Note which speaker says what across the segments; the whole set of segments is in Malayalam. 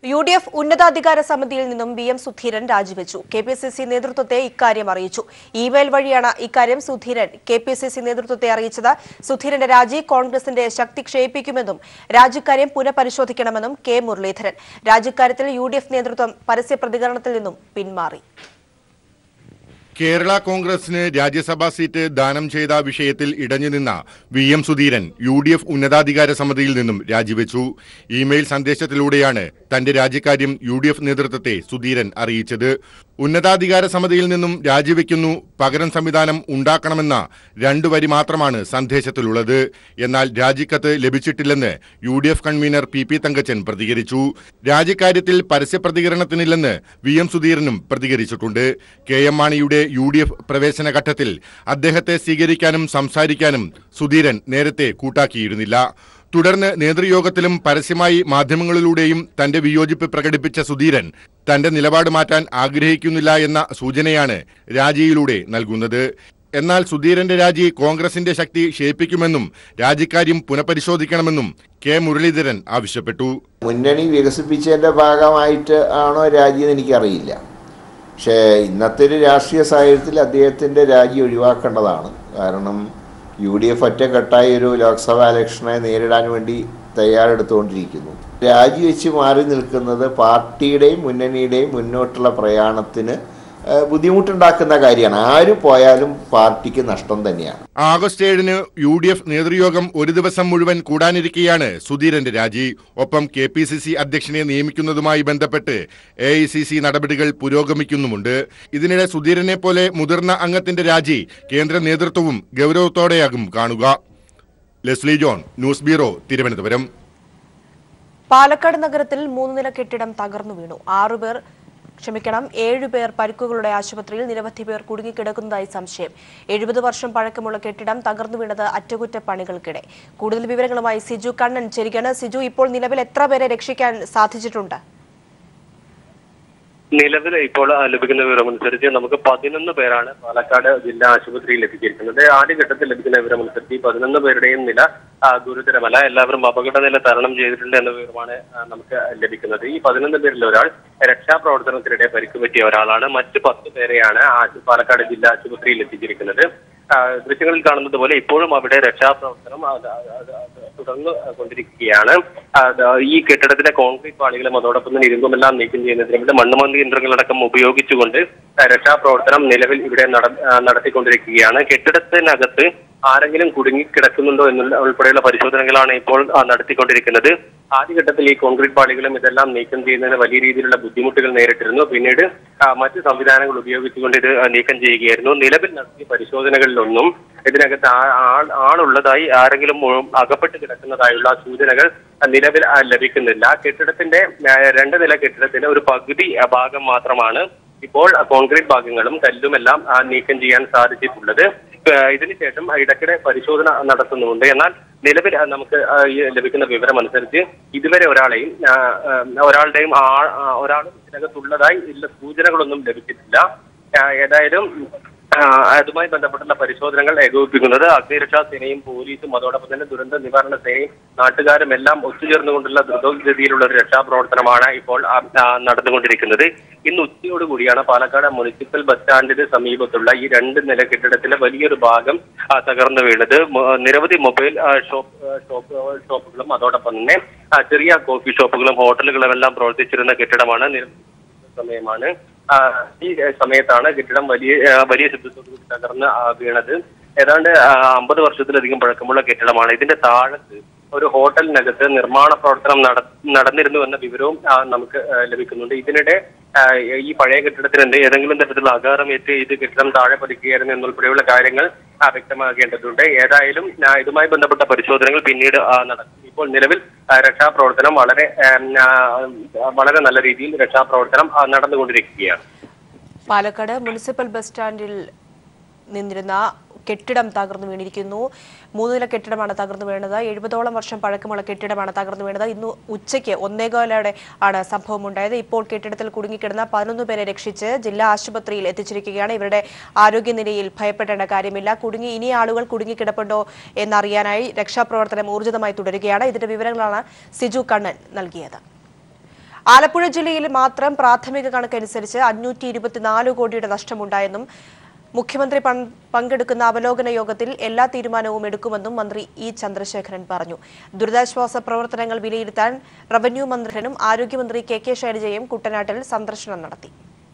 Speaker 1: യു ഡി എഫ് ഉന്നതാധികാര സമിതിയിൽ നിന്നും വി എം സുധീരൻ രാജിവെച്ചു കെ പി സി സി നേതൃത്വത്തെ ഇക്കാര്യം അറിയിച്ചു ഇമെയിൽ വഴിയാണ് ഇക്കാര്യം Sudheeran K P C C നേതൃത്വത്തെ അറിയിച്ചത് സുധീരന്റെ രാജി കോൺഗ്രസിന്റെ ശക്തി ക്ഷയിപ്പിക്കുമെന്നും രാജിക്കാര്യം പുനഃപരിശോധിക്കണമെന്നും കെ മുരളീധരൻ രാജിക്കാര്യത്തിൽ യു ഡി എഫ് നേതൃത്വം പരസ്യ പ്രതികരണത്തിൽ നിന്നും പിന്മാറി
Speaker 2: കേരള കോൺഗ്രസിന് രാജ്യസഭാ സീറ്റ് ദാനം ചെയ്ത വിഷയത്തിൽ ഇടഞ്ഞുനിന്ന V M Sudheeran U D F ഉന്നതാധികാര സമിതിയിൽ നിന്നും രാജിവെച്ചു ഇമെയിൽ സന്ദേശത്തിലൂടെയാണ് തന്റെ രാജിക്കാര്യം യു ഡി എഫ് നേതൃത്വത്തെ സുധീരൻ അറിയിച്ചത് ഉന്നതാധികാര സമിതിയിൽ നിന്നും രാജിവെക്കുന്നു പകരം സംവിധാനം ഉണ്ടാക്കണമെന്ന രണ്ടു വരി മാത്രമാണ് സന്ദേശത്തിലുള്ളത് എന്നാൽ രാജിക്കത്ത് ലഭിച്ചിട്ടില്ലെന്ന് U D F convener P P Thankachan പ്രതികരിച്ചു രാജിക്കാര്യത്തിൽ പരസ്യ പ്രതികരണത്തിനില്ലെന്ന് വി എം സുധീരനും പ്രതികരിച്ചിട്ടുണ്ട് കെ എം മാണിയുടെ യു ഡി എഫ് പ്രവേശന ഘട്ടത്തിൽ അദ്ദേഹത്തെ സ്വീകരിക്കാനും സംസാരിക്കാനും സുധീരൻ നേരത്തെ കൂട്ടാക്കിയിരുന്നില്ല തുടർന്ന് നേതൃയോഗത്തിലും പരസ്യമായി മാധ്യമങ്ങളിലൂടെയും തന്റെ വിയോജിപ്പ് പ്രകടിപ്പിച്ച സുധീരൻ തന്റെ നിലപാട് മാറ്റാൻ ആഗ്രഹിക്കുന്നില്ല എന്ന സൂചനയാണ് രാജിയിലൂടെ നൽകുന്നത് എന്നാൽ സുധീരന്റെ രാജി കോൺഗ്രസിന്റെ ശക്തി ക്ഷയിപ്പിക്കുമെന്നും രാജിക്കാര്യം പുനഃപരിശോധിക്കണമെന്നും കെ മുരളീധരൻ ആവശ്യപ്പെട്ടു
Speaker 3: മുന്നണി വികസിപ്പിച്ചതിൻ്റെ ഭാഗമായിട്ട് ആണോ രാജി എന്ന് എനിക്കറിയില്ല പക്ഷേ ഇന്നത്തെ ഒരു രാഷ്ട്രീയ സാഹചര്യത്തിൽ അദ്ദേഹത്തിൻ്റെ രാജി ഒഴിവാക്കേണ്ടതാണ് കാരണം യു ഡി എഫ് ഒറ്റക്കെട്ടായി ഒരു ലോക്സഭാ ഇലക്ഷനെ നേരിടാൻ വേണ്ടി തയ്യാറെടുത്തുകൊണ്ടിരിക്കുന്നു രാജിവെച്ച് മാറി നിൽക്കുന്നത് പാർട്ടിയുടെയും മുന്നണിയുടെയും മുന്നോട്ടുള്ള പ്രയാണത്തിന് ഏഹ്, ബുദ്ധിമുട്ടുണ്ടാക്കുന്ന കാര്യമാണ് ആര് പോയാലും പാർട്ടിക്ക് നഷ്ടം തന്നെയാണ്
Speaker 2: ആഗസ്റ്റ് ഏഴിന് യു ഡി എഫ് നേതൃയോഗം ഒരു ദിവസം മുഴുവൻ കൂടാനിരിക്കെയാണ് സുധീരന്റെ രാജി ഒപ്പം കെ പി സി സി അധ്യക്ഷനെ നിയമിക്കുന്നതുമായി ബന്ധപ്പെട്ട് എ ഐ സി സി നടപടികൾ പുരോഗമിക്കുന്നുമുണ്ട് ഇതിനിടെ സുധീരനെ പോലെ മുതിർന്ന അംഗത്തിന്റെ രാജി കേന്ദ്ര നേതൃത്വവും ഗൗരവത്തോടെയാകും കാണുക Leslie John news bureau Thiruvananthapuram
Speaker 1: Palakkad നഗരത്തിൽ മൂന്ന് നില കെട്ടിടം തകർന്നു വീണു ആറുപേർ ക്ഷമിക്കണം ഏഴുപേർ പരിക്കുകളുടെ ആശുപത്രിയിൽ നിരവധി പേർ കുടുങ്ങിക്കിടക്കുന്നതായി സംശയം എഴുപത് വർഷം പഴക്കമുള്ള കെട്ടിടം തകർന്നു വീണത് അറ്റകുറ്റപ്പണികൾക്കിടെ കൂടുതൽ വിവരങ്ങളുമായി സിജു കണ്ണൻ ചേരുകയാണ് സിജു ഇപ്പോൾ നിലവിൽ എത്ര പേരെ രക്ഷിക്കാൻ സാധിച്ചിട്ടുണ്ട്
Speaker 4: നിലവിൽ ഇപ്പോൾ ആ, ലഭിക്കുന്ന വിവരമനുസരിച്ച് നമുക്ക് പതിനൊന്ന് പേരാണ് പാലക്കാട് ജില്ലാ ആശുപത്രിയിൽ എത്തിച്ചിരിക്കുന്നത് ആദ്യഘട്ടത്തിൽ ലഭിക്കുന്ന വിവരമനുസരിച്ച് ഈ പതിനൊന്ന് പേരുടെയും നില ആ, ഗുരുതരമല്ല എല്ലാവരും അപകടനില തരണം ചെയ്തിട്ടുണ്ട് എന്ന വിവരമാണ് ആ, നമുക്ക് ലഭിക്കുന്നത് ഈ പതിനൊന്ന് പേരിൽ ഒരാൾ രക്ഷാപ്രവർത്തനത്തിനിടെ പരിക്ക് പറ്റിയ ഒരാളാണ് മറ്റ് പത്ത് പേരെയാണ് ആ- പാലക്കാട് ജില്ലാ ആശുപത്രിയിൽ എത്തിച്ചിരിക്കുന്നത് ആ, ദൃശ്യങ്ങളിൽ കാണുന്നത് പോലെ ഇപ്പോഴും അവിടെ രക്ഷാപ്രവർത്തനം അത് അത് അത് അത് തുടർന്ന് കൊണ്ടിരിക്കുകയാണ് അത് ഈ കെട്ടിടത്തിലെ കോൺക്രീറ്റ് പാളികളും അതോടൊപ്പം തന്നെ ഇരുമ്പുമെല്ലാം നീക്കം ചെയ്യുന്നതിന് വേണ്ടി മണ്ണുമന്തി യന്ത്രങ്ങളടക്കം ഉപയോഗിച്ചുകൊണ്ട് രക്ഷാപ്രവർത്തനം നിലവിൽ ഇവിടെ നട- ആ, നടത്തിക്കൊണ്ടിരിക്കുകയാണ് കെട്ടിടത്തിനകത്ത് ആരെങ്കിലും കുടുങ്ങി കിടക്കുന്നുണ്ടോ എന്നുള്ള ഉൾപ്പെടെയുള്ള പരിശോധനകളാണ് ഇപ്പോൾ ആ, നടത്തിക്കൊണ്ടിരിക്കുന്നത് ആദ്യഘട്ടത്തിൽ ഈ കോൺക്രീറ്റ് പാളികളും ഇതെല്ലാം നീക്കം ചെയ്യുന്നതിന് വലിയ രീതിയിലുള്ള ബുദ്ധിമുട്ടുകൾ നേരിട്ടിരുന്നു പിന്നീട് ആ, മറ്റ് സംവിധാനങ്ങൾ ഉപയോഗിച്ചുകൊണ്ട് ഇത് ആ, നീക്കം ചെയ്യുകയായിരുന്നു നിലവിൽ നടത്തിയ പരിശോധനകളിലൊന്നും ഇതിനകത്ത് ആ- ആൾ ആളുള്ളതായി ആരെങ്കിലും മു- അകപ്പെട്ട് കിടക്കുന്നതായുള്ള സൂചനകൾ ആ, നിലവിൽ ആ, ലഭിക്കുന്നില്ല കെട്ടിടത്തിന്റെ ആ, രണ്ട് നില കെട്ടിടത്തിന്റെ ഒരു പകുതി ആ, ഭാഗം മാത്രമാണ് ഇപ്പോൾ ആ, കോൺക്രീറ്റ് ഭാഗങ്ങളും കല്ലുമെല്ലാം ആ, നീക്കം ചെയ്യാൻ സാധിച്ചിട്ടുള്ളത് ആ, ഇതിനുശേഷം ഇടയ്ക്കിടെ പരിശോധന നടത്തുന്നുണ്ട് എന്നാൽ നിലവിൽ ആ, നമുക്ക് ആ, ഈ ലഭിക്കുന്ന വിവരം അനുസരിച്ച് ഇതുവരെ ഒരാളെയും ആ, ആ, ഒരാളുടെയും ആ- ആ, ഒരാളും ഇതിനകത്തുള്ളതായി ഇല്ല സൂചനകളൊന്നും ലഭിച്ചിട്ടില്ല ആ, ഏതായാലും ആ, അതുമായി ബന്ധപ്പെട്ടുള്ള പരിശോധനകൾ ഏകോപിപ്പിക്കുന്നത് അഗ്നിരക്ഷാ സേനയും പോലീസും അതോടൊപ്പം തന്നെ ദുരന്ത നിവാരണ സേനയും നാട്ടുകാരും എല്ലാം ഒത്തുചേർന്നുകൊണ്ടുള്ള ദ്രുതഗതിയിലുള്ള ഒരു രക്ഷാപ്രവർത്തനമാണ് ഇപ്പോൾ ആ, ആ, നടന്നുകൊണ്ടിരിക്കുന്നത് ഇന്ന് ഉച്ചയോടുകൂടിയാണ് പാലക്കാട് മുനിസിപ്പൽ ബസ് സ്റ്റാൻഡിന് സമീപത്തുള്ള ഈ രണ്ട് നില കെട്ടിടത്തിലെ വലിയൊരു ഭാഗം ആ, തകർന്നു വീണത് മ- നിരവധി മൊബൈൽ ആ, ഷോപ്പ് ആ, ഷോപ്പ് ആ, ഷോപ്പുകളും അതോടൊപ്പം തന്നെ ആ, ചെറിയ കോഫി ഷോപ്പുകളും ഹോട്ടലുകളും എല്ലാം പ്രവർത്തിച്ചിരുന്ന കെട്ടിടമാണ് നിരവധി സമയമാണ് ആ, ഈ സമയത്താണ് കെട്ടിടം വലിയ ആ, വലിയ ശബ്ദത്തോടുകൂടി തകർന്ന് ആ, വീണത് ഏതാണ്ട് ആ, അമ്പത് വർഷത്തിലധികം പഴക്കമുള്ള കെട്ടിടമാണ് ഇതിന്റെ താഴത്ത് ഒരു ഹോട്ടലിനകത്ത് നിർമ്മാണ പ്രവർത്തനം നട നടന്നിരുന്നു എന്ന വിവരവും ആ, നമുക്ക് ആ, ലഭിക്കുന്നുണ്ട് ഇതിനിടെ ആ, ഈ പഴയ കെട്ടിടത്തിന് എന്ത് ഏതെങ്കിലും തരത്തിലുള്ള ആഘാതമേറ്റ് ഇത് കെട്ടിടം താഴെ പതിക്കുകയായിരുന്നു എന്നുൾപ്പെടെയുള്ള കാര്യങ്ങൾ ആ, വ്യക്തമാക്കേണ്ടതുണ്ട് ഏതായാലും ആ, ഇതുമായി ബന്ധപ്പെട്ട പരിശോധനകൾ പിന്നീട് ആ, നടക്കും ഇപ്പോൾ നിലവിൽ ആ, രക്ഷാപ്രവർത്തനം വളരെ ആം, ആ, വളരെ നല്ല രീതിയിൽ രക്ഷാപ്രവർത്തനം ആ, നടന്നുകൊണ്ടിരിക്കുകയാണ്
Speaker 1: പാലക്കാട് മുനിസിപ്പൽ ബസ് സ്റ്റാൻഡിൽ നിന്നിരുന്ന കെട്ടിടം തകർന്നു വീണിരിക്കുന്നു മൂന്ന് നില കെട്ടിടമാണ് തകർന്നു വീണത് എഴുപതോളം വർഷം പഴക്കമുള്ള കെട്ടിടമാണ് തകർന്നു വീണത് ഇന്ന് ഉച്ചയ്ക്ക് ഒന്നേകാലോടെ ആണ് സംഭവം ഉണ്ടായത് ഇപ്പോൾ കെട്ടിടത്തിൽ കുടുങ്ങിക്കിടന്ന പതിനൊന്ന് പേരെ രക്ഷിച്ച് ജില്ലാ ആശുപത്രിയിൽ എത്തിച്ചിരിക്കുകയാണ് ഇവരുടെ ആരോഗ്യനിലയിൽ ഭയപ്പെടേണ്ട കാര്യമില്ല കുടുങ്ങി ഇനി ആളുകൾ കുടുങ്ങിക്കിടപ്പുണ്ടോ എന്നറിയാനായി രക്ഷാപ്രവർത്തനം ഊർജിതമായി തുടരുകയാണ് ഇതിന്റെ വിവരങ്ങളാണ് സിജു കണ്ണൻ നൽകിയത് ആലപ്പുഴ ജില്ലയിൽ മാത്രം പ്രാഥമിക കണക്കനുസരിച്ച് അഞ്ഞൂറ്റി ഇരുപത്തിനാല് കോടിയുടെ നഷ്ടമുണ്ടായെന്നും മുഖ്യമന്ത്രി പങ്ക്- പങ്കെടുക്കുന്ന അവലോകന യോഗത്തിൽ എല്ലാ തീരുമാനവും എടുക്കുമെന്നും മന്ത്രി ഇ ചന്ദ്രശേഖരൻ പറഞ്ഞു ദുരിതാശ്വാസ പ്രവർത്തനങ്ങൾ വിലയിരുത്താൻ റവന്യൂ മന്ത്രിനും ആരോഗ്യമന്ത്രി കെ കെ ശൈലജയും കുട്ടനാട്ടിൽ സന്ദർശനം നടത്തി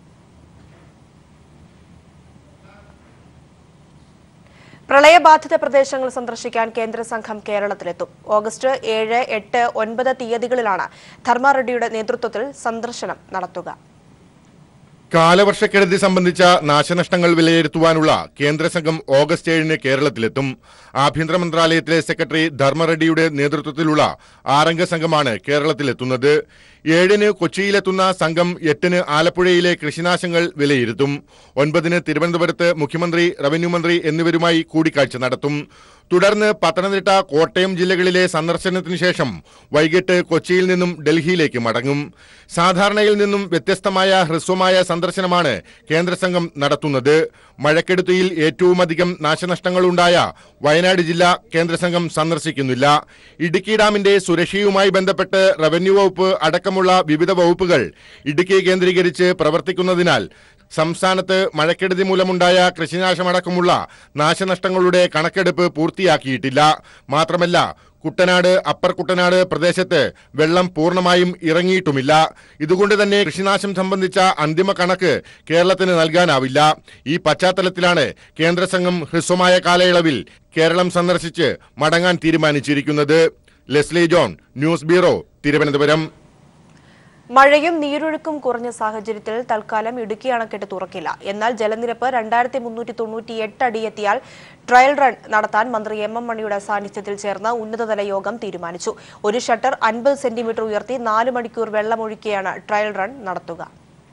Speaker 1: പ്രളയബാധിത പ്രദേശങ്ങൾ സന്ദർശിക്കാൻ കേന്ദ്ര സംഘം കേരളത്തിലെത്തും ഓഗസ്റ്റ് ഏഴ് എട്ട് ഒൻപത് തീയതികളിലാണ് ധർമാറെഡ്ഡിയുടെ നേതൃത്വത്തിൽ സന്ദർശനം നടത്തുക
Speaker 2: കാലവർഷക്കെടുതി സംബന്ധിച്ച നാശനഷ്ടങ്ങൾ വിലയിരുത്തുവാനുള്ള കേന്ദ്ര സംഘം ഓഗസ്റ്റ് ഏഴിന് കേരളത്തിലെത്തും ആഭ്യന്തര മന്ത്രാലയത്തിലെ സെക്രട്ടറി ധർമ്മറെഡ്ഡിയുടെ നേതൃത്വത്തിലുള്ള ആറംഗ സംഘമാണ് കേരളത്തിലെത്തുന്നത് ഏഴിന് കൊച്ചിയിലെത്തുന്ന സംഘം എട്ടിന് ആലപ്പുഴയിലെ കൃഷിനാശങ്ങൾ വിലയിരുത്തും ഒൻപതിന് തിരുവനന്തപുരത്ത് മുഖ്യമന്ത്രി റവന്യൂ മന്ത്രി എന്നിവരുമായി കൂടിക്കാഴ്ച നടത്തും തുടർന്ന് പത്തനംതിട്ട കോട്ടയം ജില്ലകളിലെ സന്ദർശനത്തിന് ശേഷം വൈകിട്ട് കൊച്ചിയിൽ നിന്നും ഡൽഹിയിലേക്ക് മടങ്ങും സാധാരണയിൽ നിന്നും വ്യത്യസ്തമായ ഹ്രസ്വമായ സന്ദർശനമാണ് കേന്ദ്ര സംഘം നടത്തുന്നത് മഴക്കെടുതിയിൽ ഏറ്റവുമധികം നാശനഷ്ടങ്ങളുണ്ടായ വയനാട് ജില്ല കേന്ദ്ര സംഘം സന്ദർശിക്കുന്നില്ല ഇടുക്കി ഡാമിന്റെ സുരക്ഷയുമായി ബന്ധപ്പെട്ട് റവന്യൂ വകുപ്പ് അടക്കമുള്ള വിവിധ വകുപ്പുകൾ ഇടുക്കി കേന്ദ്രീകരിച്ച് പ്രവർത്തിക്കുന്നതിനാൽ സംസ്ഥാനത്ത് മഴക്കെടുതി മൂലമുണ്ടായ കൃഷിനാശമടക്കമുള്ള നാശനഷ്ടങ്ങളുടെ കണക്കെടുപ്പ് പൂർത്തിയാക്കിയിട്ടില്ല മാത്രമല്ല കുട്ടനാട് അപ്പർ കുട്ടനാട് പ്രദേശത്ത് വെള്ളം പൂർണ്ണമായും ഇറങ്ങിയിട്ടുമില്ല ഇതുകൊണ്ട് തന്നെ കൃഷിനാശം സംബന്ധിച്ച അന്തിമ കണക്ക് കേരളത്തിന് നൽകാനാവില്ല ഈ പശ്ചാത്തലത്തിലാണ് കേന്ദ്ര സംഘം ഹ്രസ്വമായ കാലയളവിൽ കേരളം സന്ദർശിച്ച് മടങ്ങാൻ തീരുമാനിച്ചിരിക്കുന്നത് Leslie John news bureau Thiruvananthapuram
Speaker 1: മഴയും നീരൊഴുക്കും കുറഞ്ഞ സാഹചര്യത്തിൽ തൽക്കാലം ഇടുക്കി അണക്കെട്ട് തുറക്കില്ല എന്നാൽ ജലനിരപ്പ് രണ്ടായിരത്തി മുന്നൂറ്റി തൊണ്ണൂറ്റി എട്ട് അടി എത്തിയാൽ ട്രയൽ റൺ നടത്താൻ മന്ത്രി എം എം മണിയുടെ സാന്നിധ്യത്തിൽ ചേർന്ന ഉന്നതതല യോഗം തീരുമാനിച്ചു ഒരു ഷട്ടർ അൻപത് സെന്റിമീറ്റർ ഉയർത്തി നാല് മണിക്കൂർ വെള്ളമൊഴുക്കിയാണ് ട്രയൽ റൺ നടത്തുക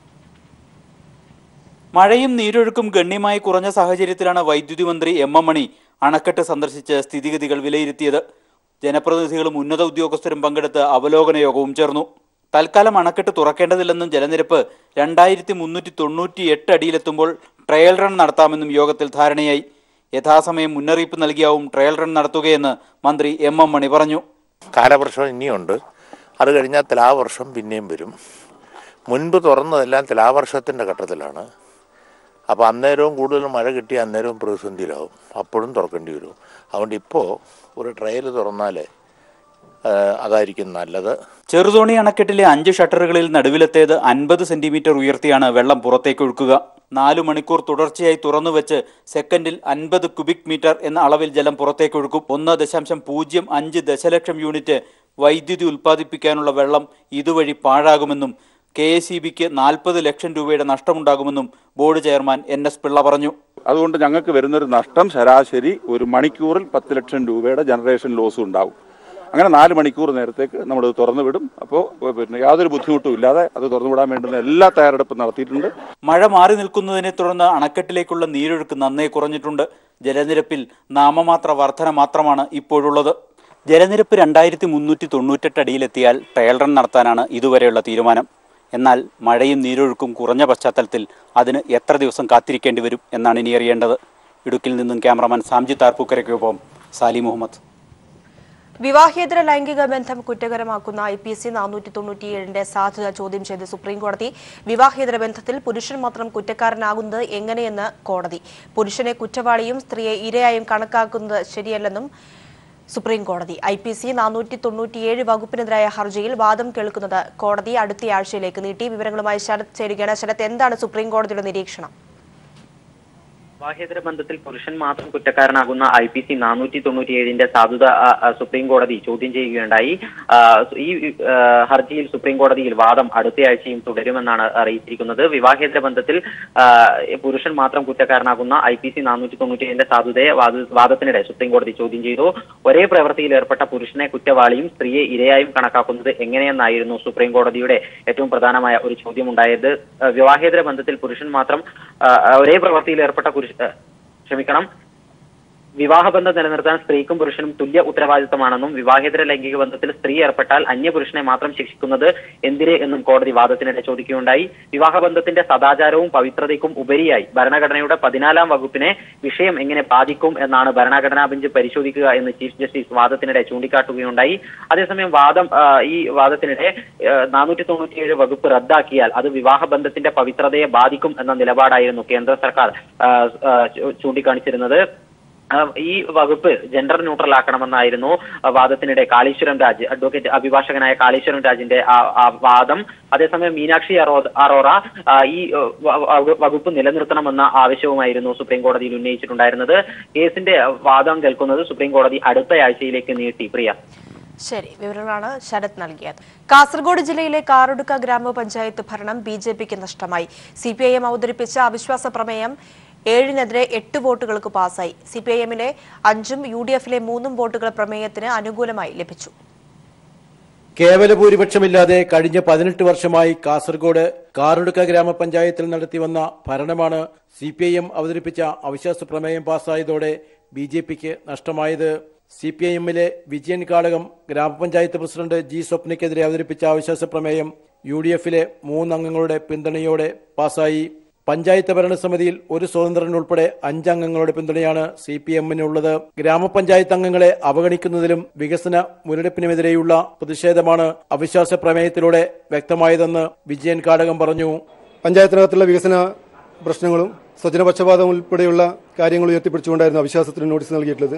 Speaker 5: മഴയും നീരൊഴുക്കും ഗണ്യമായി കുറഞ്ഞ സാഹചര്യത്തിലാണ് വൈദ്യുതി മന്ത്രി എം എം മണി അണക്കെട്ട് സന്ദർശിച്ച് സ്ഥിതിഗതികൾ വിലയിരുത്തിയത് ജനപ്രതിനിധികളും ഉന്നത ഉദ്യോഗസ്ഥരും പങ്കെടുത്ത് അവലോകന യോഗവും ചേർന്നു തൽക്കാലം അണക്കെട്ട് തുറക്കേണ്ടതില്ലെന്നും ജലനിരപ്പ് രണ്ടായിരത്തി മുന്നൂറ്റി തൊണ്ണൂറ്റി എട്ട് അടിയിലെത്തുമ്പോൾ ട്രയൽ റൺ നടത്താമെന്നും യോഗത്തിൽ ധാരണയായി യഥാസമയം മുന്നറിയിപ്പ് നൽകിയാവും ട്രയൽ റൺ നടത്തുകയെന്ന് മന്ത്രി എം എം മണി പറഞ്ഞു
Speaker 6: കാലവർഷം ഇനിയുണ്ട് അത് കഴിഞ്ഞാൽ തുലാവർഷം പിന്നെയും വരും മുൻപ് തുറന്നതെല്ലാം തുലാവർഷത്തിൻ്റെ ഘട്ടത്തിലാണ് അപ്പോൾ അന്നേരവും കൂടുതൽ മഴ കിട്ടി അന്നേരവും പ്രതിസന്ധിയിലാവും അപ്പോഴും തുറക്കേണ്ടി വരും അതുകൊണ്ട് ഇപ്പോൾ ഒരു ട്രയൽ തുറന്നാൽ അതായിരിക്കും നല്ലത്
Speaker 5: ചെറുതോണി അണക്കെട്ടിലെ അഞ്ച് ഷട്ടറുകളിൽ നടുവിലത്തേത് അൻപത് സെന്റിമീറ്റർ ഉയർത്തിയാണ് വെള്ളം പുറത്തേക്ക് ഒഴുക്കുക നാലു മണിക്കൂർ തുടർച്ചയായി തുറന്നുവെച്ച് സെക്കൻഡിൽ അൻപത് കുബിക് മീറ്റർ എന്ന അളവിൽ ജലം പുറത്തേക്ക് ഒഴുക്കും ഒന്ന് ദശാംശം പൂജ്യം അഞ്ച് ദശലക്ഷം യൂണിറ്റ് വൈദ്യുതി ഉൽപ്പാദിപ്പിക്കാനുള്ള വെള്ളം ഇതുവഴി പാഴാകുമെന്നും കെ എസ് ഇ ബിക്ക് നാൽപ്പത് ലക്ഷം രൂപയുടെ നഷ്ടമുണ്ടാകുമെന്നും board chairman N S Pillai പറഞ്ഞു
Speaker 7: അതുകൊണ്ട് ഞങ്ങൾക്ക് വരുന്നൊരു നഷ്ടം ശരാശരി ഒരു മണിക്കൂറിൽ പത്ത് ലക്ഷം രൂപയുടെ ജനറേഷൻ ലോസും ഉണ്ടാവും അങ്ങനെ നാല് മണിക്കൂർ നേരത്തേക്ക് നമ്മൾ തുറന്നു വിടും അപ്പോൾ പിന്നെ യാതൊരു ബുദ്ധിമുട്ടും ഇല്ലാതെ അത് തുറന്നു വിടാൻ വേണ്ടുന്ന എല്ലാ തയ്യാറെടുപ്പും നടത്തിയിട്ടുണ്ട്
Speaker 5: മഴ മാറി നിൽക്കുന്നതിനെ തുടർന്ന് അണക്കെട്ടിലേക്കുള്ള നീരൊഴുക്ക് നന്നേ കുറഞ്ഞിട്ടുണ്ട് ജലനിരപ്പിൽ നാമമാത്ര വർധന മാത്രമാണ് ഇപ്പോഴുള്ളത് ജലനിരപ്പ് രണ്ടായിരത്തി മുന്നൂറ്റി തൊണ്ണൂറ്റെട്ട് അടിയിലെത്തിയാൽ ട്രയൽ റൺ നടത്താനാണ് ഇതുവരെയുള്ള തീരുമാനം എന്നാൽ മഴയും നീരൊഴുക്കും കുറഞ്ഞ പശ്ചാത്തലത്തിൽ അതിന് എത്ര ദിവസം കാത്തിരിക്കേണ്ടി വരും എന്നാണ് ഇനി അറിയേണ്ടത് ഇടുക്കിൽ നിന്നും ക്യാമറമാൻ സാംജിത്ത് ആർപ്പൂക്കരയ്ക്കൊപ്പം സാലി മുഹമ്മദ്
Speaker 1: വിവാഹേതര ലൈംഗിക ബന്ധം കുറ്റകരമാക്കുന്ന ഐ പി സി നാനൂറ്റി തൊണ്ണൂറ്റിയേഴിന്റെ സാധ്യത ചോദ്യം ചെയ്ത് സുപ്രീംകോടതി വിവാഹേതര ബന്ധത്തിൽ പുരുഷൻ മാത്രം കുറ്റക്കാരനാകുന്നത് എങ്ങനെയെന്ന് കോടതി പുരുഷനെ കുറ്റവാളിയും സ്ത്രീയെ ഇരയായും കണക്കാക്കുന്നത് ശരിയല്ലെന്നും സുപ്രീം കോടതി ഐ പി സി നാനൂറ്റി തൊണ്ണൂറ്റിയേഴ് വകുപ്പിനെതിരായ ഹർജിയിൽ വാദം കേൾക്കുന്നത് കോടതി അടുത്തയാഴ്ചയിലേക്ക് നീട്ടി വിവരങ്ങളുമായി ശരത് ചേരുകയാണ് ശരത് എന്താണ് സുപ്രീം കോടതിയുടെ നിരീക്ഷണം
Speaker 8: വിവാഹേതര ബന്ധത്തിൽ പുരുഷൻ മാത്രം കുറ്റക്കാരനാകുന്ന ഐ പി സി നാനൂറ്റി തൊണ്ണൂറ്റിയേഴിന്റെ സാധുത ആ, ആ, സുപ്രീം കോടതി ചോദ്യം ചെയ്യുകയുണ്ടായി ആ, ഈ ആ, ഹർജിയിൽ സുപ്രീം കോടതിയിൽ വാദം അടുത്തയാഴ്ചയും തുടരുമെന്നാണ് അറിയിച്ചിരിക്കുന്നത് വിവാഹേതര ബന്ധത്തിൽ ആ, പുരുഷൻ മാത്രം കുറ്റക്കാരനാകുന്ന ഐ പി സി നാനൂറ്റി തൊണ്ണൂറ്റിയേഴിന്റെ സാധുതയെ വാദ- വാദത്തിനിടെ സുപ്രീം കോടതി ചോദ്യം ചെയ്തു ഒരേ പ്രവൃത്തിയിൽ ഏർപ്പെട്ട പുരുഷനെ കുറ്റവാളിയും സ്ത്രീയെ ഇരയായും കണക്കാക്കുന്നത് എങ്ങനെയെന്നായിരുന്നു സുപ്രീം കോടതിയുടെ ഏറ്റവും പ്രധാനമായ ഒരു ചോദ്യം ഉണ്ടായത് ആ, വിവാഹേതര ബന്ധത്തിൽ പുരുഷൻ മാത്രം ആ, ആ, ഒരേ പ്രവൃത്തിയിൽ ഏർപ്പെട്ട പുരുഷ ആ, ക്ഷമിക്കണം വിവാഹബന്ധം നിലനിർത്താൻ സ്ത്രീക്കും പുരുഷനും തുല്യ ഉത്തരവാദിത്തമാണെന്നും വിവാഹേതര ലൈംഗിക ബന്ധത്തിൽ സ്ത്രീ ഏർപ്പെട്ടാൽ അന്യപുരുഷനെ മാത്രം ശിക്ഷിക്കുന്നത് എന്തിന് എന്നും കോടതി വാദത്തിനിടെ ചോദിക്കുകയുണ്ടായി വിവാഹബന്ധത്തിന്റെ സദാചാരവും പവിത്രതയ്ക്കും ഉപരിയായി ഭരണഘടനയുടെ പതിനാലാം വകുപ്പിനെ വിഷയം എങ്ങനെ ബാധിക്കും എന്നാണ് ഭരണഘടനാ ബെഞ്ച് പരിശോധിക്കുക എന്ന് ചീഫ് ജസ്റ്റിസ് വാദത്തിനിടെ ചൂണ്ടിക്കാട്ടുകയുണ്ടായി അതേസമയം വാദം ആ, ഈ വാദത്തിനിടെ നാനൂറ്റി തൊണ്ണൂറ്റിയേഴ് വകുപ്പ് റദ്ദാക്കിയാൽ അത് വിവാഹബന്ധത്തിന്റെ പവിത്രതയെ ബാധിക്കും എന്ന നിലപാടായിരുന്നു കേന്ദ്ര സർക്കാർ ആ, ആ, ചൂ- ചൂണ്ടിക്കാണിച്ചിരുന്നത് ആ, ഈ വകുപ്പ് ജെൻഡർ ന്യൂട്രൽ ആക്കണമെന്നായിരുന്നു ആ, വാദത്തിനിടെ കാളീശ്വരം രാജ് അഡ്വക്കേറ്റ് അഭിഭാഷകനായ കാളീശ്വരം രാജിന്റെ ആ ആ വാദം അതേസമയം മീനാക്ഷി അറോ- അറോറ ആ, ഈ ആ, വ- വ- വകുപ്പ് നിലനിർത്തണമെന്ന ആവശ്യവുമായിരുന്നു സുപ്രീം കോടതിയിൽ ഉന്നയിച്ചിട്ടുണ്ടായിരുന്നത് കേസിന്റെ വാദം കേൾക്കുന്നത് സുപ്രീം കോടതി അടുത്ത ആഴ്ചയിലേക്ക് നീട്ടി പ്രിയ
Speaker 1: ശരി വിവരങ്ങളാണ് ശരത് നൽകിയത് കാസർഗോഡ് ജില്ലയിലെ കാറുടുക്ക ഗ്രാമപഞ്ചായത്ത് ഭരണം ബി ജെ പിക്ക് നഷ്ടമായി സി പി ഐ എം അവതരിപ്പിച്ച അവിശ്വാസ പ്രമേയം ഏഴിനെതിരെ എട്ട് വോട്ടുകൾക്ക് പാസായി സി പി ഐ എമ്മിലെ അഞ്ചും യു ഡി എഫിലെ മൂന്നും വോട്ടുകൾ പ്രമേയത്തിന് അനുകൂലമായി ലഭിച്ചു
Speaker 9: കേവല ഭൂരിപക്ഷമില്ലാതെ കഴിഞ്ഞ പതിനെട്ട് വർഷമായി കാസർഗോഡ് കാറുടുക്ക ഗ്രാമപഞ്ചായത്തിൽ നടത്തിവന്ന ഭരണമാണ് സി പി ഐ എം അവതരിപ്പിച്ച അവിശ്വാസ പ്രമേയം പാസ്സായതോടെ ബി ജെ പിക്ക് നഷ്ടമായത് സി പി ഐ എമ്മിലെ വിജയൻ കാളകം ഗ്രാമപഞ്ചായത്ത് പ്രസിഡന്റ് ജി സ്വപ്നയ്ക്കെതിരെ അവതരിപ്പിച്ച അവിശ്വാസ പ്രമേയം യു ഡി എഫിലെ മൂന്നംഗങ്ങളുടെ പിന്തുണയോടെ പാസ്സായി പഞ്ചായത്ത് ഭരണസമിതിയിൽ ഒരു സ്വതന്ത്രൻ ഉൾപ്പെടെ അഞ്ചംഗങ്ങളുടെ പിന്തുണയാണ് സി പി എമ്മിനുള്ളത് ഗ്രാമപഞ്ചായത്ത് അംഗങ്ങളെ അവഗണിക്കുന്നതിലും വികസന മുരടിപ്പിനുമെതിരെയുള്ള പ്രതിഷേധമാണ് അവിശ്വാസ പ്രമേയത്തിലൂടെ വ്യക്തമായതെന്ന് വിജയൻ കാടകം പറഞ്ഞു
Speaker 10: പഞ്ചായത്തിനകത്തുള്ള വികസന പ്രശ്നങ്ങളും സ്വജനപക്ഷപാതം ഉൾപ്പെടെയുള്ള കാര്യങ്ങൾ ഉയർത്തിപ്പിടിച്ചുകൊണ്ടായിരുന്നു അവിശ്വാസത്തിന് നോട്ടീസ് നൽകിയിട്ടുള്ളത്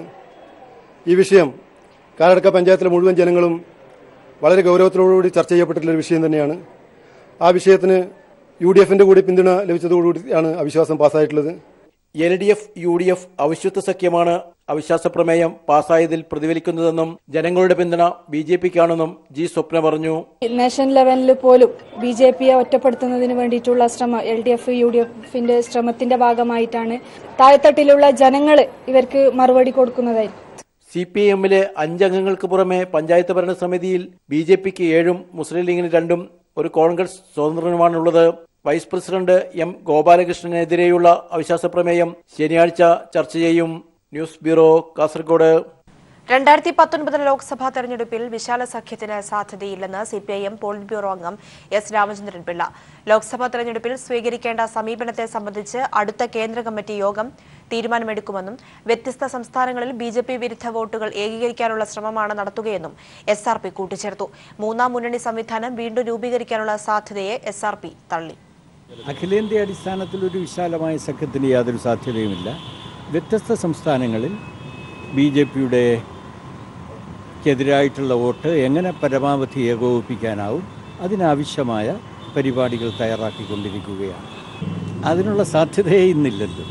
Speaker 10: ഈ വിഷയം കാലടക്ക പഞ്ചായത്തിലെ മുഴുവൻ ജനങ്ങളും വളരെ ഗൗരവത്തോടുകൂടി ചർച്ച ചെയ്യപ്പെട്ടിട്ടുള്ള ഒരു വിഷയം തന്നെയാണ് ആ വിഷയത്തിന് യു ഡി എഫിന്റെ കൂടി പിന്തുണ ലഭിച്ചതോടുകൂടിയാണ് അവിശ്വാസം പാസ്സായിട്ടുള്ളത്
Speaker 9: L D F U D F അവിശ്വസ്ത സഖ്യമാണ് അവിശ്വാസ പ്രമേയം പാസ്സായതിൽ പ്രതിഫലിക്കുന്നതെന്നും ജനങ്ങളുടെ പിന്തുണ ബി ജെ പിക്കാണെന്നും ജി സ്വപ്ന പറഞ്ഞു
Speaker 11: നാഷൻ ലെവലിൽ പോലും ബി ജെ പിയെ ഒറ്റപ്പെടുത്തുന്നതിന് വേണ്ടിയിട്ടുള്ള ശ്രമം L D F U D എഫിന്റെ ശ്രമത്തിന്റെ ഭാഗമായിട്ടാണ് താഴെത്തട്ടിലുള്ള ജനങ്ങൾ ഇവർക്ക് മറുപടി കൊടുക്കുന്നതായിരിക്കും
Speaker 9: സി പി എമ്മിലെ അഞ്ചംഗങ്ങൾക്ക് പുറമെ പഞ്ചായത്ത് ഭരണസമിതിയിൽ ബി ജെ പിക്ക് ഏഴും മുസ്ലിം ലീഗിന് രണ്ടും ഒരു കോൺഗ്രസ് സ്വതന്ത്രനുമാണുള്ളത് വൈസ് പ്രസിഡന്റ് എം ഗോപാലകൃഷ്ണനെതിരെയുള്ള അവിശ്വാസ പ്രമേയം ശനിയാഴ്ച ചർച്ച ചെയ്യും ന്യൂസ് ബ്യൂറോ കാസർഗോഡ്
Speaker 1: രണ്ടായിരത്തി പത്തൊൻപത് ലോക്സഭാ തെരഞ്ഞെടുപ്പിൽ വിശാല സഖ്യത്തിന് സാധ്യതയില്ലെന്ന് C P I M politburo അംഗം എസ് രാമചന്ദ്രൻ പിള്ള ലോക്സഭാ തെരഞ്ഞെടുപ്പിൽ സ്വീകരിക്കേണ്ട സമീപനത്തെ സംബന്ധിച്ച് അടുത്ത കേന്ദ്ര കമ്മിറ്റി യോഗം തീരുമാനമെടുക്കുമെന്നും വ്യത്യസ്ത സംസ്ഥാനങ്ങളിൽ ബി ജെ പി വിരുദ്ധ വോട്ടുകൾ ഏകീകരിക്കാനുള്ള ശ്രമമാണ് നടത്തുകയെന്നും എസ് ആർ പി കൂട്ടിച്ചേർത്തു മൂന്നാം മുന്നണി സംവിധാനം വീണ്ടും രൂപീകരിക്കാനുള്ള സാധ്യതയെ എസ് ആർ പി തള്ളി
Speaker 12: അഖിലേന്ത്യാ അടിസ്ഥാനത്തിൽ ഒരു വിശാലമായ സഖ്യത്തിന് യാതൊരു സാധ്യതയുമില്ല വ്യത്യസ്ത സംസ്ഥാനങ്ങളിൽ ബി ജെ പിയുടെ ക്കെതിരായിട്ടുള്ള വോട്ട് എങ്ങനെ പരമാവധി ഏകോപിപ്പിക്കാനാവും അതിനാവശ്യമായ പരിപാടികൾ തയ്യാറാക്കിക്കൊണ്ടിരിക്കുകയാണ് അതിനുള്ള സാധ്യതയേ ഇന്നില്ലല്ലോ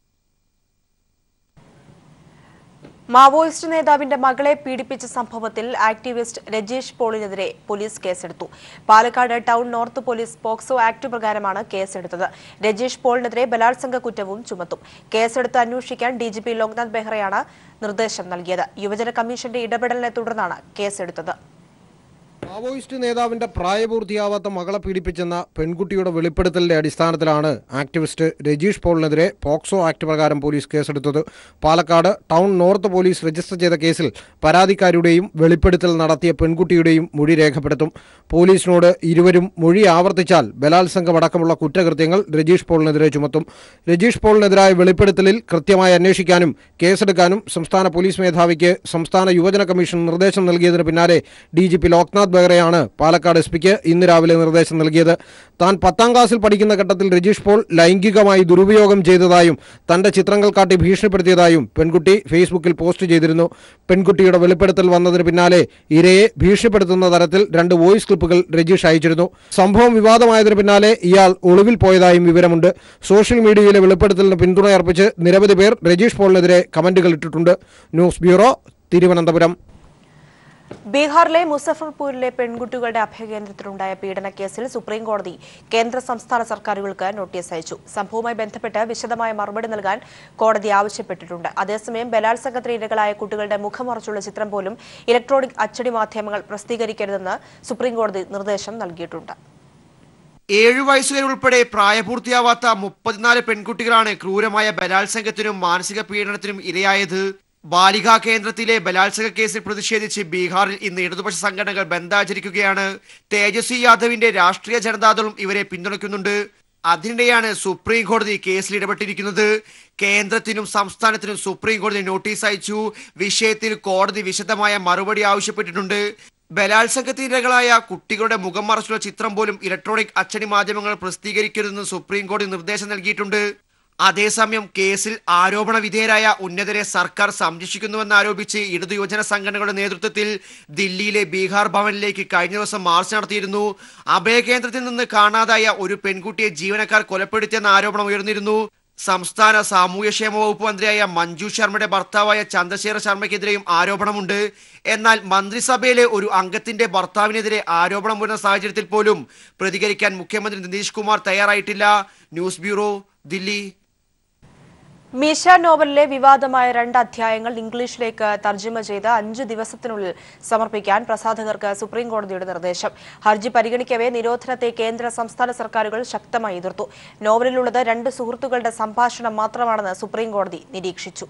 Speaker 1: മാവോയിസ്റ്റ് നേതാവിന്റെ മകളെ പീഡിപ്പിച്ച സംഭവത്തിൽ ആക്ടിവിസ്റ്റ് രജേഷ് പോളിനെതിരെ പോലീസ് കേസെടുത്തു Palakkad town north police POCSO act പ്രകാരമാണ് കേസെടുത്തത് രജേഷ് പോളിനെതിരെ ബലാത്സംഗ കുറ്റവും ചുമത്തും കേസെടുത്ത് അന്വേഷിക്കാൻ ഡിജിപി ലോക്നാഥ് ബെഹ്റയാണ് നിർദ്ദേശം നൽകിയത് യുവജന കമ്മീഷന്റെ ഇടപെടലിനെ തുടർന്നാണ് കേസെടുത്തത്
Speaker 13: മാവോയിസ്റ്റ് നേതാവിന്റെ പ്രായപൂർത്തിയാവാത്ത മകളെ പീഡിപ്പിച്ചെന്ന പെൺകുട്ടിയുടെ വെളിപ്പെടുത്തലിന്റെ അടിസ്ഥാനത്തിലാണ് ആക്ടിവിസ്റ്റ് രജീഷ് പോളിനെതിരെ പോക്സോ ആക്ട് പ്രകാരം പോലീസ് കേസെടുത്തത് Palakkad town north police register ചെയ്ത കേസിൽ പരാതിക്കാരുടെയും വെളിപ്പെടുത്തൽ നടത്തിയ പെൺകുട്ടിയുടെയും മൊഴി രേഖപ്പെടുത്തും പോലീസിനോട് ഇരുവരും മൊഴി ആവർത്തിച്ചാൽ ബലാത്സംഗമടക്കമുള്ള കുറ്റകൃത്യങ്ങൾ രജീഷ് പോളിനെതിരെ ചുമത്തും രജീഷ് പോളിനെതിരായ വെളിപ്പെടുത്തലിൽ കൃത്യമായി അന്വേഷിക്കാനും കേസെടുക്കാനും സംസ്ഥാന പോലീസ് മേധാവിക്ക് സംസ്ഥാന യുവജന കമ്മീഷൻ നിർദ്ദേശം നൽകിയതിന് പിന്നാലെ ഡി ജി പി ലോക്നാഥ് ബെഹ്റയാണ് പാലക്കാട് എസ് പിക്ക് ഇന്ന് രാവിലെ നിർദ്ദേശം നൽകിയത് താൻ പത്താം ക്ലാസ്സിൽ പഠിക്കുന്ന ഘട്ടത്തിൽ രജീഷ് പോൾ ലൈംഗികമായി ദുരുപയോഗം ചെയ്തതായും തന്റെ ചിത്രങ്ങൾ കാട്ടി ഭീഷണിപ്പെടുത്തിയതായും പെൺകുട്ടി ഫേസ്ബുക്കിൽ പോസ്റ്റ് ചെയ്തിരുന്നു പെൺകുട്ടിയുടെ വെളിപ്പെടുത്തൽ വന്നതിന് പിന്നാലെ ഇരയെ ഭീഷണിപ്പെടുത്തുന്ന തരത്തിൽ രണ്ട് വോയിസ് ക്ലിപ്പുകൾ രജീഷ് അയച്ചിരുന്നു സംഭവം വിവാദമായതിനു പിന്നാലെ ഇയാൾ ഒളിവിൽ പോയതായും വിവരമുണ്ട് സോഷ്യൽ മീഡിയയിലെ വെളിപ്പെടുത്തലിന് പിന്തുണയർപ്പിച്ച് നിരവധി പേർ രജീഷ് പോളിനെതിരെ കമന്റുകൾ ഇട്ടിട്ടുണ്ട് ന്യൂസ് ബ്യൂറോ തിരുവനന്തപുരം
Speaker 1: ബീഹാറിലെ മുസഫർപൂരിലെ പെൺകുട്ടികളുടെ അഭയകേന്ദ്രത്തിലുണ്ടായ പീഡനക്കേസിൽ സുപ്രീം കോടതി കേന്ദ്ര സംസ്ഥാന സർക്കാരുകൾക്ക് നോട്ടീസ് അയച്ചു സംഭവവുമായി ബന്ധപ്പെട്ട് വിശദമായ മറുപടി നൽകാൻ കോടതി ആവശ്യപ്പെട്ടിട്ടുണ്ട് അതേസമയം ബലാത്സംഗത്തിന് ഇരകളായ കുട്ടികളുടെ മുഖമറച്ചുള്ള ചിത്രം പോലും ഇലക്ട്രോണിക് അച്ചടി മാധ്യമങ്ങൾ പ്രസിദ്ധീകരിക്കരുതെന്ന് സുപ്രീം കോടതി നിർദ്ദേശം നൽകിയിട്ടുണ്ട്
Speaker 14: ഏഴു വയസ്സുവരെ ഉൾപ്പെടെ പ്രായപൂർത്തിയാവാത്ത മുപ്പത്തിനാല് പെൺകുട്ടികളാണ് ക്രൂരമായ ബലാത്സംഗത്തിനും മാനസിക പീഡനത്തിനും ഇരയായത് ബാലികാ കേന്ദ്രത്തിലെ ബലാത്സംഗ കേസിൽ പ്രതിഷേധിച്ച് ബീഹാറിൽ ഇന്ന് ഇടതുപക്ഷ സംഘടനകൾ ബന്ദ് ആചരിക്കുകയാണ് തേജസ്വി യാദവിന്റെ രാഷ്ട്രീയ ജനതാദളും ഇവരെ പിന്തുണയ്ക്കുന്നുണ്ട് അതിനിടെയാണ് സുപ്രീം കോടതി കേസിൽ ഇടപെട്ടിരിക്കുന്നത് കേന്ദ്രത്തിനും സംസ്ഥാനത്തിനും സുപ്രീം കോടതി നോട്ടീസ് അയച്ചു വിഷയത്തിൽ കോടതി വിശദമായ മറുപടി ആവശ്യപ്പെട്ടിട്ടുണ്ട് ബലാത്സംഗത്തിനിരകളായ കുട്ടികളുടെ മുഖം മറച്ചുള്ള ചിത്രം പോലും ഇലക്ട്രോണിക് അച്ചടി മാധ്യമങ്ങൾ പ്രസിദ്ധീകരിക്കരുതെന്ന് സുപ്രീം കോടതി നിർദ്ദേശം നൽകിയിട്ടുണ്ട് അതേസമയം കേസിൽ ആരോപണ വിധേയരായ ഉന്നതരെ സർക്കാർ സംരക്ഷിക്കുന്നുവെന്നാരോപിച്ച് ഇടതു യുവജന സംഘടനകളുടെ നേതൃത്വത്തിൽ ദില്ലിയിലെ ബീഹാർ ഭവനിലേക്ക് കഴിഞ്ഞ ദിവസം മാർച്ച് നടത്തിയിരുന്നു അഭയകേന്ദ്രത്തിൽ നിന്ന് കാണാതായ ഒരു പെൺകുട്ടിയെ ജീവനക്കാർ കൊലപ്പെടുത്തിയെന്ന ആരോപണം ഉയർന്നിരുന്നു സംസ്ഥാന സാമൂഹ്യക്ഷേമ വകുപ്പ് മന്ത്രിയായ മഞ്ജു ശർമ്മയുടെ ഭർത്താവായ ചന്ദ്രശേഖർ ശർമ്മയ്ക്കെതിരെയും ആരോപണമുണ്ട് എന്നാൽ മന്ത്രിസഭയിലെ ഒരു അംഗത്തിന്റെ ഭർത്താവിനെതിരെ ആരോപണം വരുന്ന സാഹചര്യത്തിൽ പോലും പ്രതികരിക്കാൻ മുഖ്യമന്ത്രി നിതീഷ് കുമാർ തയ്യാറായിട്ടില്ല ന്യൂസ് ബ്യൂറോ ദില്ലി
Speaker 1: മീശ നോവലിലെ വിവാദമായ രണ്ട് അധ്യായങ്ങൾ ഇംഗ്ലീഷിലേക്ക് തർജ്ജമ ചെയ്ത് അഞ്ചു ദിവസത്തിനുള്ളിൽ സമർപ്പിക്കാൻ പ്രസാധകർക്ക് സുപ്രീം കോടതിയുടെ നിർദ്ദേശം ഹർജി പരിഗണിക്കവേ നിരോധനത്തെ കേന്ദ്ര സംസ്ഥാന സർക്കാരുകൾ ശക്തമായി എതിർത്തു നോവലിലുള്ളത് രണ്ട് സുഹൃത്തുക്കളുടെ സംഭാഷണം മാത്രമാണെന്ന് സുപ്രീം കോടതി നിരീക്ഷിച്ചു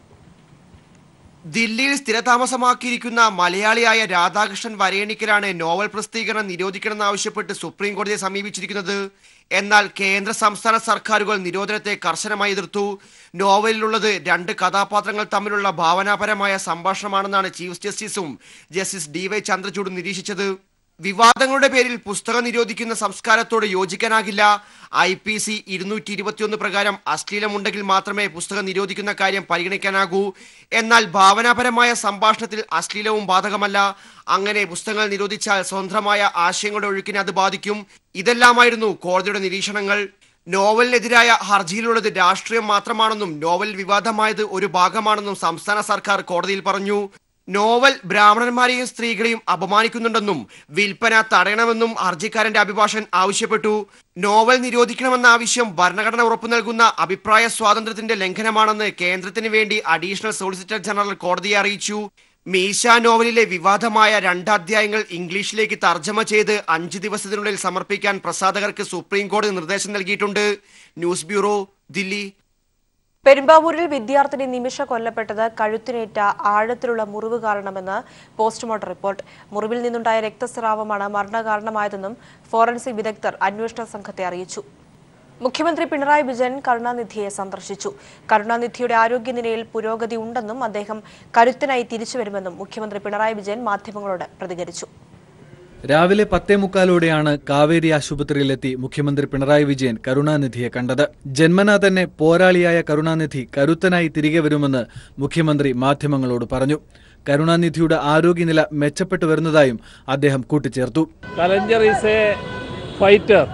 Speaker 14: ദില്ലിയിൽ സ്ഥിരതാമസമാക്കിയിരിക്കുന്ന മലയാളിയായ രാധാകൃഷ്ണൻ വരേണിക്കലാണ് നോവൽ പ്രസിദ്ധീകരണം നിരോധിക്കണമെന്നാവശ്യപ്പെട്ട് സുപ്രീം കോടതിയെ സമീപിച്ചിരിക്കുന്നത് എന്നാൽ കേന്ദ്ര സംസ്ഥാന സർക്കാരുകൾ നിരോധനത്തെ കർശനമായി എതിർത്തു നോവലിലുള്ളത് രണ്ട് കഥാപാത്രങ്ങൾ തമ്മിലുള്ള ഭാവനാപരമായ സംഭാഷണമാണെന്നാണ് ചീഫ് ജസ്റ്റിസും ജസ്റ്റിസ് ഡി വൈ ചന്ദ്രചൂഡ് നിരീക്ഷിച്ചത് വിവാദങ്ങളുടെ പേരിൽ പുസ്തകം നിരോധിക്കുന്ന സംസ്കാരത്തോട് യോജിക്കാനാകില്ല ഐ പി സി ഇരുന്നൂറ്റി ഇരുപത്തിയൊന്ന് പ്രകാരം അശ്ലീലമുണ്ടെങ്കിൽ മാത്രമേ പുസ്തകം നിരോധിക്കുന്ന കാര്യം പരിഗണിക്കാനാകൂ എന്നാൽ ഭാവനാപരമായ സംഭാഷണത്തിൽ അശ്ലീലവും ബാധകമല്ല അങ്ങനെ പുസ്തകങ്ങൾ നിരോധിച്ചാൽ സ്വതന്ത്രമായ ആശയങ്ങളുടെ ഒഴുക്കിനെ അത് ബാധിക്കും ഇതെല്ലാമായിരുന്നു കോടതിയുടെ നിരീക്ഷണങ്ങൾ നോവലിനെതിരായ ഹർജിയിലുള്ളത് രാഷ്ട്രീയം മാത്രമാണെന്നും നോവൽ വിവാദമായത് ഒരു ഭാഗമാണെന്നും സംസ്ഥാന സർക്കാർ കോടതിയിൽ പറഞ്ഞു നോവൽ ബ്രാഹ്മണന്മാരെയും സ്ത്രീകളെയും അപമാനിക്കുന്നുണ്ടെന്നും വിൽപ്പന തടയണമെന്നും ഹർജിക്കാരന്റെ അഭിഭാഷകൻ ആവശ്യപ്പെട്ടു നോവൽ നിരോധിക്കണമെന്ന ആവശ്യം ഭരണഘടന ഉറപ്പു നൽകുന്ന അഭിപ്രായ സ്വാതന്ത്ര്യത്തിന്റെ ലംഘനമാണെന്ന് കേന്ദ്രത്തിന് വേണ്ടി അഡീഷണൽ സോളിസിറ്റർ ജനറൽ കോടതിയെ അറിയിച്ചു മീശ നോവലിലെ വിവാദമായ രണ്ട് അധ്യായങ്ങൾ ഇംഗ്ലീഷിലേക്ക് തർജ്ജമ ചെയ്ത് അഞ്ച് ദിവസത്തിനുള്ളിൽ സമർപ്പിക്കാൻ പ്രസാധകർക്ക് സുപ്രീം കോടതി നിർദ്ദേശം നൽകിയിട്ടുണ്ട് ന്യൂസ് ബ്യൂറോ ദില്ലി
Speaker 1: പെരുമ്പാവൂരിൽ വിദ്യാർത്ഥിനി നിമിഷ കൊല്ലപ്പെട്ടത് കഴുത്തിനേറ്റ ആഴത്തിലുള്ള മുറിവ് കാരണമെന്ന് പോസ്റ്റ്മോർട്ടം റിപ്പോർട്ട് മുറിവിൽ നിന്നുണ്ടായ രക്തസ്രാവമാണ് മരണകാരണമായതെന്നും ഫോറൻസിക് വിദഗ്ധർ അന്വേഷണ സംഘത്തെ അറിയിച്ചു മുഖ്യമന്ത്രി പിണറായി വിജയൻ കരുണാനിധിയെ സന്ദർശിച്ചു കരുണാനിധിയുടെ ആരോഗ്യനിലയിൽ പുരോഗതി ഉണ്ടെന്നും അദ്ദേഹം കരുത്തനായി തിരിച്ചുവരുമെന്നും മുഖ്യമന്ത്രി പിണറായി വിജയൻ മാധ്യമങ്ങളോട് പ്രതികരിച്ചു
Speaker 15: രാവിലെ പത്തേ മുക്കാലോടെയാണ് കാവേരി ആശുപത്രിയിലെത്തി മുഖ്യമന്ത്രി പിണറായി വിജയൻ കരുണാനിധിയെ കണ്ടത് ജന്മനാ തന്നെ പോരാളിയായ കരുണാനിധി കരുത്തനായി തിരികെ വരുമെന്ന് മുഖ്യമന്ത്രി മാധ്യമങ്ങളോട് പറഞ്ഞു കരുണാനിധിയുടെ ആരോഗ്യനില മെച്ചപ്പെട്ടു വരുന്നതായും അദ്ദേഹം കൂട്ടിച്ചേർത്തു
Speaker 16: Kalanger is a fighter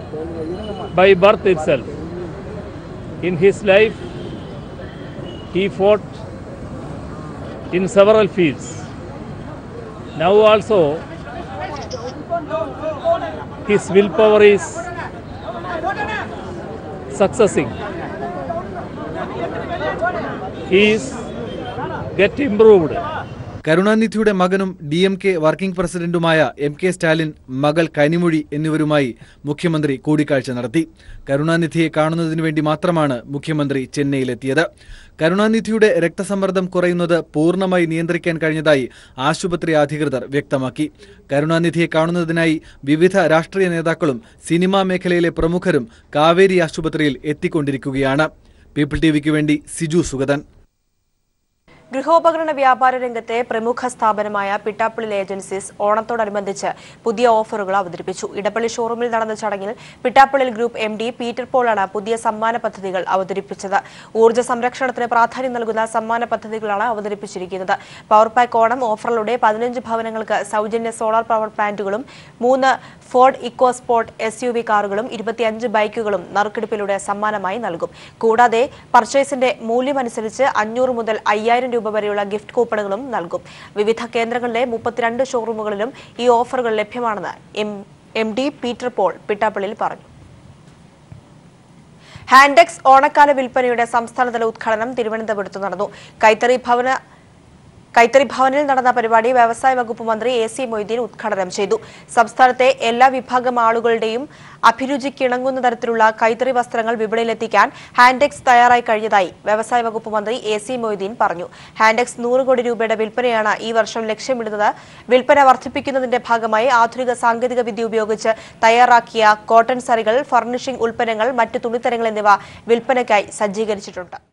Speaker 16: by birth itself. In his life, he fought in several fields. Now also, his willpower is succeeding. He is get improved.
Speaker 15: കരുണാനിധിയുടെ മകനും ഡി എം കെ വർക്കിംഗ് പ്രസിഡന്റുമായ എം കെ സ്റ്റാലിൻ മകൾ കനിമൊഴി എന്നിവരുമായി മുഖ്യമന്ത്രി കൂടിക്കാഴ്ച നടത്തി കരുണാനിധിയെ കാണുന്നതിനു വേണ്ടി മാത്രമാണ് മുഖ്യമന്ത്രി ചെന്നൈയിലെത്തിയത് കരുണാനിധിയുടെ രക്തസമ്മർദ്ദം കുറയുന്നത് പൂർണ്ണമായി നിയന്ത്രിക്കാൻ കഴിഞ്ഞതായി ആശുപത്രി അധികൃതർ വ്യക്തമാക്കി കരുണാനിധിയെ കാണുന്നതിനായി വിവിധ രാഷ്ട്രീയ നേതാക്കളും സിനിമാ മേഖലയിലെ പ്രമുഖരും കാവേരി ആശുപത്രിയിൽ എത്തിക്കൊണ്ടിരിക്കുകയാണ് പീപ്പിൾ ടിവിക്ക് വേണ്ടി സിജു സുഗതൻ
Speaker 1: ഗൃഹോപകരണ വ്യാപാര രംഗത്തെ പ്രമുഖ സ്ഥാപനമായ പിട്ടാപ്പിളിൽ ഏജൻസീസ് ഓണത്തോടനുബന്ധിച്ച് പുതിയ ഓഫറുകൾ അവതരിപ്പിച്ചു ഇടപ്പള്ളി ഷോറൂമിൽ നടന്ന ചടങ്ങിൽ പിട്ടാപ്പിളിൽ ഗ്രൂപ്പ് എം ഡി പീറ്റർ പോളാണ് പുതിയ സമ്മാന പദ്ധതികൾ അവതരിപ്പിച്ചത് ഊർജ്ജ സംരക്ഷണത്തിന് പ്രാധാന്യം നൽകുന്ന സമ്മാന പദ്ധതികളാണ് അവതരിപ്പിച്ചിരിക്കുന്നത് പവർ പാക്ക് ഓണം ഓഫറിലൂടെ പതിനഞ്ച് ഭവനങ്ങൾക്ക് സൗജന്യ സോളാർ പവർ പ്ലാന്റുകളും മൂന്ന് Ford EcoSport S U V കാറുകളും ഇരുപത്തിയഞ്ച് ബൈക്കുകളും നറുക്കെടുപ്പിലൂടെ സമ്മാനമായി നൽകും കൂടാതെ പർച്ചേസിന്റെ മൂല്യമനുസരിച്ച് അഞ്ഞൂറ് മുതൽ അയ്യായിരം രൂപ വരെയുള്ള ഗിഫ്റ്റ് കൂപ്പണുകളും നൽകും വിവിധ കേന്ദ്രങ്ങളിലെ മുപ്പത്തിരണ്ട് ഷോറൂമുകളിലും ഈ ഓഫറുകൾ ലഭ്യമാണെന്ന് M M D Peter Paul പിട്ടാപ്പള്ളിയിൽ പറഞ്ഞു ഹാൻഡെക്സ് ഓണക്കാല വിൽപ്പനയുടെ സംസ്ഥാനതല ഉദ്ഘാടനം തിരുവനന്തപുരത്ത് നടന്നു കൈത്തറി ഭവന കൈത്തറി ഭവനിൽ നടന്ന പരിപാടി വ്യവസായ വകുപ്പ് മന്ത്രി എ സി മൊയ്തീൻ ഉദ്ഘാടനം ചെയ്തു സംസ്ഥാനത്തെ എല്ലാ വിഭാഗം ആളുകളുടെയും അഭിരുചിക്കിണങ്ങുന്ന തരത്തിലുള്ള കൈത്തറി വസ്ത്രങ്ങൾ വിപണിയിലെത്തിക്കാൻ ഹാൻഡെക്സ് തയ്യാറായി കഴിഞ്ഞതായി വ്യവസായ വകുപ്പ് മന്ത്രി എ സി മൊയ്തീൻ പറഞ്ഞു ഹാൻഡെക്സ് നൂറ് കോടി രൂപയുടെ വിൽപ്പനയാണ് ഈ വർഷം ലക്ഷ്യമിടുന്നത് വിൽപ്പന വർദ്ധിപ്പിക്കുന്നതിന്റെ ഭാഗമായി ആധുനിക സാങ്കേതിക വിദ്യ ഉപയോഗിച്ച് തയ്യാറാക്കിയ കോട്ടൺ സാരികൾ ഫർണിഷിംഗ് ഉൽപ്പന്നങ്ങൾ മറ്റ് തുണിത്തരങ്ങൾ എന്നിവ വിൽപ്പനയ്ക്കായി സജ്ജീകരിച്ചിട്ടുണ്ട്